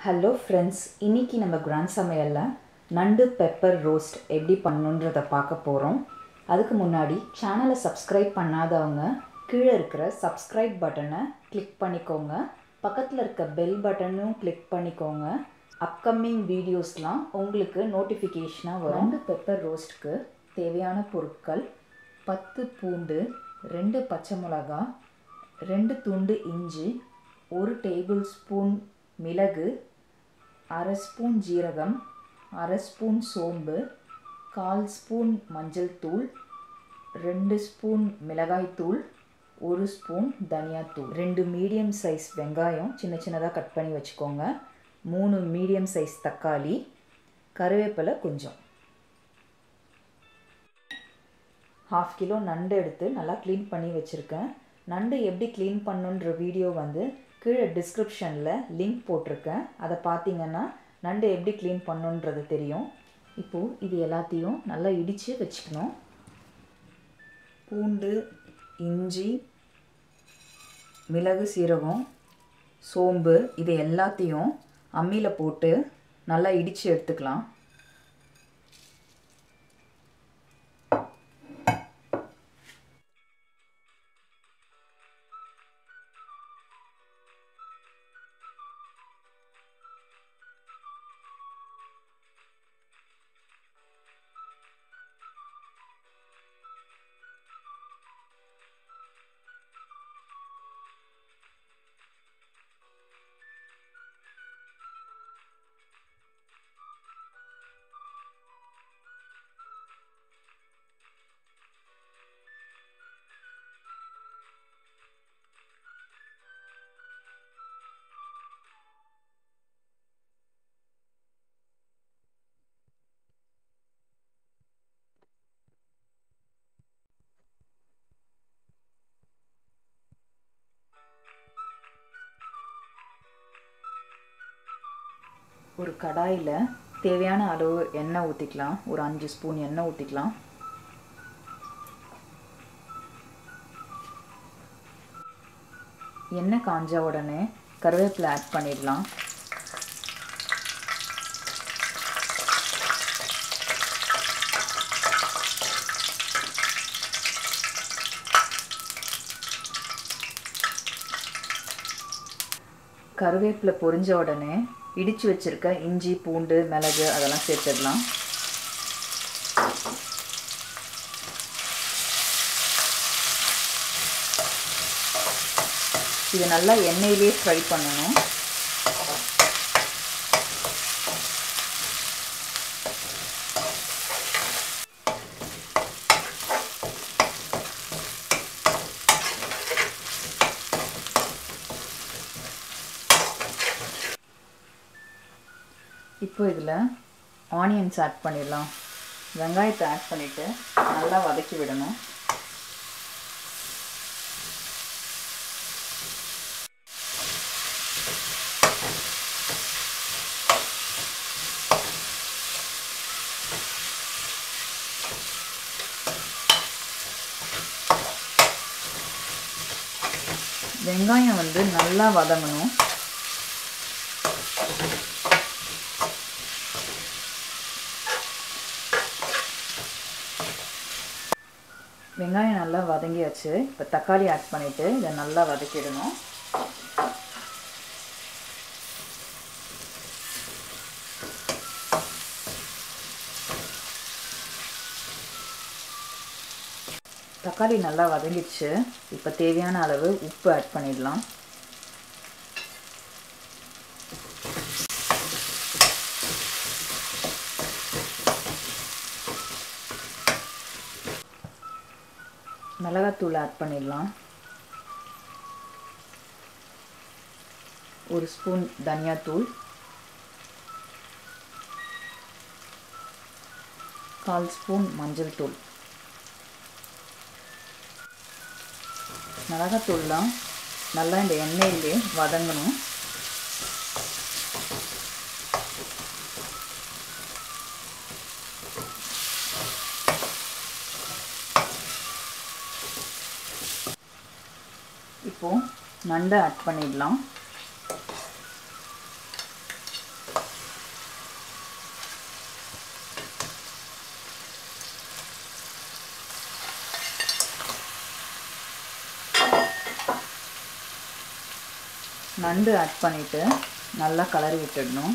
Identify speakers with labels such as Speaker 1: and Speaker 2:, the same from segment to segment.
Speaker 1: hello friends இன்னைக்கு நம்ம grand சமையலில் நண்டு பெப்பர் ரோஸ்ட் எப்படி பண்ணணுன்றதை பார்க்க போகிறோம் அதுக்கு முன்னாடி சேனலை சப்ஸ்கிரைப் பண்ணாதவங்க கீழே இருக்கிற சப்ஸ்கிரைப் பட்டனை கிளிக் பண்ணிக்கோங்க பக்கத்தில் இருக்க பெல் பட்டனும் கிளிக் பண்ணிக்கோங்க அப்கமிங் வீடியோஸ்லாம் உங்களுக்கு நோட்டிஃபிகேஷனாக வரும் நண்டு பெப்பர் ரோஸ்ட்க்கு தேவையான பொருட்கள் பத்து பூண்டு ரெண்டு பச்சை மிளகா ரெண்டு துண்டு இஞ்சி ஒரு டேபிள் ஸ்பூன் மிளகு அரை ஸ்பூன் ஜீரகம் அரை ஸ்பூன் சோம்பு கால் ஸ்பூன் மஞ்சள் தூள் ரெண்டு ஸ்பூன் மிளகாய் தூள் ஒரு ஸ்பூன் தனியாத்தூள் ரெண்டு மீடியம் சைஸ் வெங்காயம் சின்ன சின்னதாக கட் பண்ணி வச்சுக்கோங்க மூணு மீடியம் சைஸ் தக்காளி கருவேப்பிலை கொஞ்சம் ஹாஃப் கிலோ நண்டு எடுத்து நல்லா க்ளீன் பண்ணி வச்சுருக்கேன் நண்டு எப்படி க்ளீன் பண்ணுன்ற வீடியோ வந்து கீழே டிஸ்கிரிப்ஷனில் லிங்க் போட்டிருக்கேன் அதை பார்த்தீங்கன்னா நண்டு எப்படி க்ளீன் பண்ணுன்றது தெரியும் இப்போது இது எல்லாத்தையும் நல்லா இடித்து வச்சுக்கணும் பூண்டு இஞ்சி மிளகு சீரகம் சோம்பு இது எல்லாத்தையும் அம்மியில் போட்டு நல்லா இடித்து எடுத்துக்கலாம் ஒரு கடாயில் தேவையான அளவு எண்ணெய் ஊற்றிக்கலாம் ஒரு அஞ்சு ஸ்பூன் எண்ணெய் ஊற்றிக்கலாம் எண்ணெய் காஞ்ச உடனே கருவேப்பிலை ஆட் பண்ணிடலாம் கருவேப்பிலை பொரிஞ்ச உடனே இடித்து வச்சுருக்க இஞ்சி பூண்டு மிளகு அதெல்லாம் சேர்த்துடலாம் இது நல்லா எண்ணெயிலே ஃப்ரை பண்ணணும் இப்போ இதில் ஆனியன்ஸ் ஆட் பண்ணிடலாம் வெங்காயத்தை ஆட் பண்ணிவிட்டு நல்லா வதக்கி விடணும் வெங்காயம் வந்து நல்லா வதங்கணும் வெங்காயம் நல்லா வதங்கியாச்சு இப்போ தக்காளி ஆட் பண்ணிவிட்டு இதை நல்லா வதக்கிடணும் தக்காளி நல்லா வதங்கிடுச்சு இப்போ தேவையான அளவு உப்பு ஆட் பண்ணிடலாம் மிளகாத்தூள் ஆட் பண்ணிடலாம் ஒரு ஸ்பூன் தனியாத்தூள் கால் ஸ்பூன் மஞ்சள் தூள் மிளகாத்தூள்லாம் நல்லா இந்த எண்ணெயிலே வதங்கணும் இப்போது நண்டை ஆட் பண்ணிடலாம் நண்டு ஆட் பண்ணிவிட்டு நல்லா கலரி விட்டுடணும்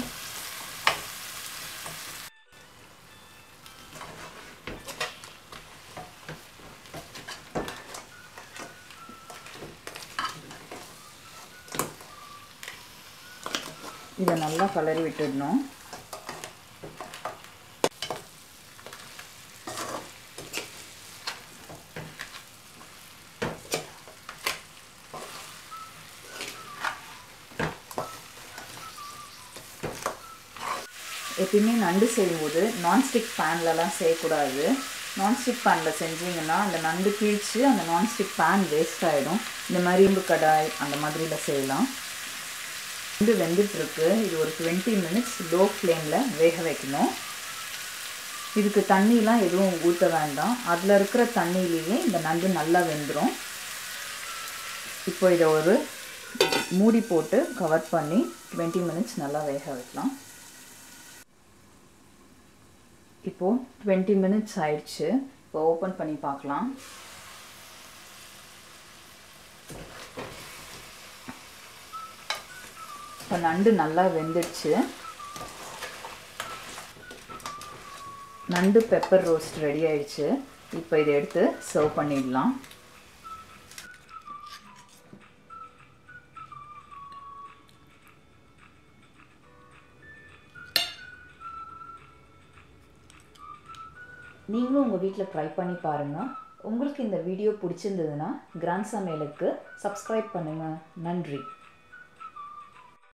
Speaker 1: இதை நல்லா கலரி விட்டுடணும் எப்பயுமே நண்டு செய்யும்போது நான்ஸ்டிக் பேன்லலாம் செய்யக்கூடாது நான்ஸ்டிக் பேனில் செஞ்சீங்கன்னா அந்த நண்டு கிழிச்சு அந்த நான்ஸ்டிக் பேன் வேஸ்ட் ஆகிடும் இந்த மாதிரி இரும்பு கடாய் அந்த மாதிரியில் செய்யலாம் நண்டு வெந்துட்டுருக்கு இது ஒரு டுவெண்ட்டி மினிட்ஸ் லோ ஃப்ளேமில் வேக வைக்கணும் இதுக்கு தண்ணிலாம் எதுவும் ஊற்ற வேண்டாம் அதில் இருக்கிற தண்ணியிலேயே இந்த நண்டு நல்லா வெந்துடும் இப்போ இதை ஒரு மூடி போட்டு கவர் பண்ணி டுவெண்ட்டி மினிட்ஸ் நல்லா வேக வைக்கலாம் இப்போது டுவெண்ட்டி மினிட்ஸ் ஆயிடுச்சு இப்போ ஓப்பன் பண்ணி பார்க்கலாம் இப்போ நண்டு நல்லா வெந்துடுச்சு நண்டு பெப்பர் ரோஸ்ட் ரெடி ஆயிடுச்சு இப்போ இதை எடுத்து சர்வ் பண்ணிடலாம் நீங்களும் உங்கள் வீட்டில் ட்ரை பண்ணி பாருங்கள் உங்களுக்கு இந்த வீடியோ பிடிச்சிருந்ததுன்னா கிராண்ட் சமையலுக்கு சப்ஸ்கிரைப் பண்ணுங்கள் நன்றி